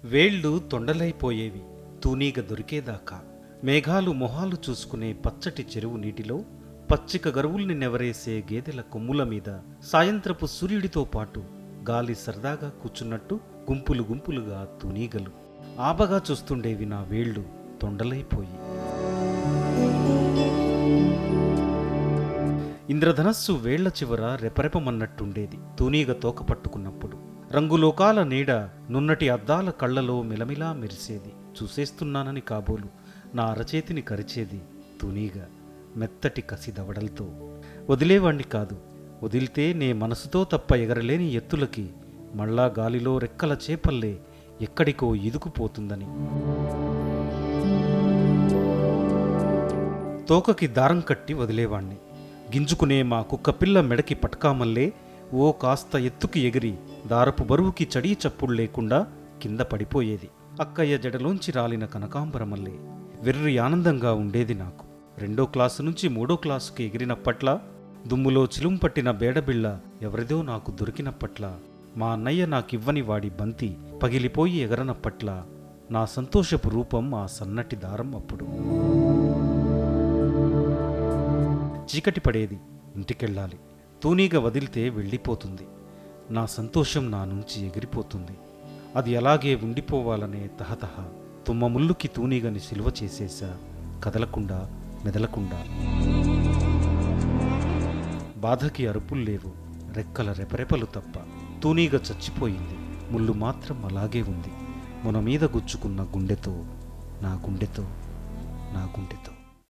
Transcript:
వేళ్ళు తొండలైపోయేవి తూనీగ దొరికేదాకా మేఘాలు మొహాలు చూసుకునే పచ్చటి చెరువు నీటిలో పచ్చిక గరువుల్ని నెవరేసే గేదెల కొమ్ముల మీద సాయంత్రపు సూర్యుడితో పాటు గాలి సరదాగా కూర్చున్నట్టు గుంపులు గుంపులుగా తూనీగలు ఆబగా చూస్తుండేవి నా వేళ్ళు తొండలైపోయి ఇంద్రధనస్సు వేళ్ల చివర రెపరెపమన్నట్టుండేది తూనీగ తోక పట్టుకున్నప్పుడు రంగులోకాల నీడ నున్నటి అద్దాల కళ్ళలో మిలమిలా మెరిసేది చూసేస్తున్నానని కాబోలు నా అరచేతిని కరిచేది తూనీగ మెత్తటి కసి దవడలతో వదిలేవాణ్ణి కాదు వదిలితే నే మనసుతో తప్ప ఎగరలేని ఎత్తులకి మళ్ళా గాలిలో రెక్కల చేపల్లే ఎక్కడికో ఇదుకుపోతుందని తోకకి దారం కట్టి వదిలేవాణ్ణి గింజుకునే మా కుక్కపిల్ల మెడకి పటకామల్లే ఓ కాస్త ఎత్తుకి ఎగిరి దారపు బరువుకి చడీ చప్పుడు లేకుండా కింద పడిపోయేది అక్కయ్య జడలోంచి రాలిన కనకాంబరమల్లే వెర్రి ఆనందంగా ఉండేది నాకు రెండో క్లాసు నుంచి మూడో క్లాసుకి ఎగిరినప్పట్లా దుమ్ములో చిలుంపట్టిన బేడబిళ్ళ ఎవరిదో నాకు దొరికినప్పట్ల మా అన్నయ్య నాకివ్వని వాడి బంతి పగిలిపోయి ఎగరనప్పట్ల నా సంతోషపు రూపం ఆ సన్నటి దారం అప్పుడు చీకటి పడేది ఇంటికెళ్ళాలి తూనీగ వదిలితే వెళ్ళిపోతుంది నా సంతోషం నా నుంచి ఎగిరిపోతుంది అది అలాగే ఉండిపోవాలనే తహతహ తుమ్మ ముల్లుకి తూనీగని సిలువ చేసేశా కదలకుండా మెదలకుండా బాధకి అరుపులు లేవు రెక్కల రెపరెపలు తప్ప తూనీగ చచ్చిపోయింది ముళ్ళు మాత్రం అలాగే ఉంది మొన మీద గుచ్చుకున్న గుండెతో నా గుండెతో నా గుండెతో